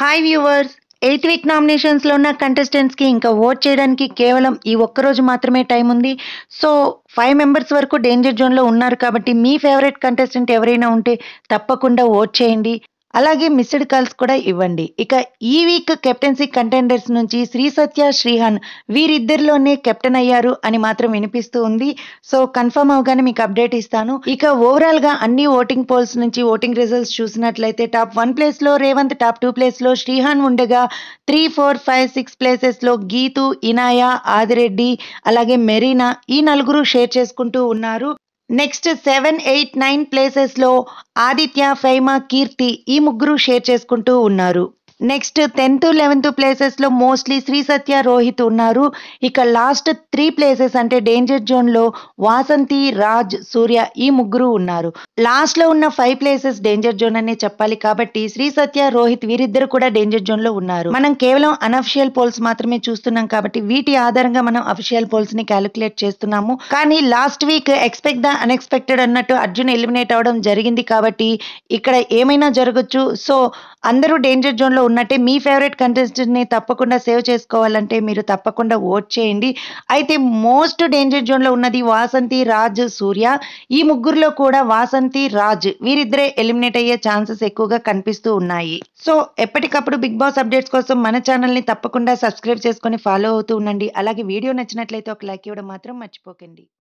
hi viewers eighth week నామినేషన్స్లో ఉన్న కంటెస్టెంట్స్కి ఇంకా ఓట్ చేయడానికి కేవలం ఈ ఒక్క రోజు మాత్రమే టైం ఉంది సో ఫైవ్ మెంబర్స్ వరకు డేంజర్ జోన్లో ఉన్నారు కాబట్టి మీ ఫేవరెట్ కంటెస్టెంట్ ఎవరైనా ఉంటే తప్పకుండా ఓట్ చేయండి అలాగే మిస్డ్ కాల్స్ కూడా ఇవ్వండి ఇక ఈ వీక్ కెప్టెన్సీ కంటెండర్స్ నుంచి శ్రీ సత్య శ్రీహాన్ వీరిద్దరిలోనే కెప్టెన్ అయ్యారు అని మాత్రం వినిపిస్తూ ఉంది సో కన్ఫర్మ్ అవగానే మీకు అప్డేట్ ఇస్తాను ఇక ఓవరాల్ గా అన్ని ఓటింగ్ పోల్స్ నుంచి ఓటింగ్ రిజల్ట్స్ చూసినట్లయితే టాప్ వన్ ప్లేస్ లో రేవంత్ టాప్ టూ ప్లేస్ లో శ్రీహాన్ ఉండగా three four five six places లో గీతు ఇనాయ ఆదిరెడ్డి అలాగే మెరీనా ఈ నలుగురు షేర్ చేసుకుంటూ ఉన్నారు నెక్స్ట్ సెవెన్ ఎయిట్ నైన్ ప్లేసెస్లో ఆదిత్య ఫైమా కీర్తి ఈ ముగ్గురు షేర్ చేసుకుంటూ ఉన్నారు నెక్స్ట్ టెన్త్ లెవెన్త్ ప్లేసెస్లో మోస్ట్లీ శ్రీ సత్య రోహిత్ ఉన్నారు ఇక లాస్ట్ త్రీ ప్లేసెస్ అంటే డేంజర్ జోన్లో వాసంతి రాజ్ సూర్య ఈ ముగ్గురు ఉన్నారు లాస్ట్లో ఉన్న ఫైవ్ ప్లేసెస్ డేంజర్ జోన్ అనే చెప్పాలి కాబట్టి శ్రీ సత్య రోహిత్ వీరిద్దరు కూడా డేంజర్ జోన్లో ఉన్నారు మనం కేవలం అనఫిషియల్ పోల్స్ మాత్రమే చూస్తున్నాం కాబట్టి వీటి ఆధారంగా మనం అఫిషియల్ పోల్స్ ని క్యాలిక్యులేట్ చేస్తున్నాము కానీ last week expect the unexpected అన్నట్టు అర్జున్ ఎలిమినేట్ అవడం జరిగింది కాబట్టి ఇక్కడ ఏమైనా జరగచ్చు సో అందరూ డేంజర్ జోన్లో ఉన్నట్టే మీ ఫేవరెట్ కంటెస్టెంట్ని తప్పకుండా సేవ్ చేసుకోవాలంటే మీరు తప్పకుండా ఓట్ చేయండి అయితే మోస్ట్ డేంజర్ జోన్లో ఉన్నది వాసంతి రాజ్ సూర్య ఈ ముగ్గురులో కూడా వాసంతి రాజ్ వీరిద్దరే ఎలిమినేట్ అయ్యే ఛాన్సెస్ ఎక్కువగా కనిపిస్తూ ఉన్నాయి సో ఎప్పటికప్పుడు బిగ్ బాస్ అప్డేట్స్ కోసం మన ఛానల్ని తప్పకుండా సబ్స్క్రైబ్ చేసుకొని ఫాలో అవుతూ ఉండండి అలాగే వీడియో నచ్చినట్లయితే ఒక లైక్ ఇవ్వడం మాత్రం మర్చిపోకండి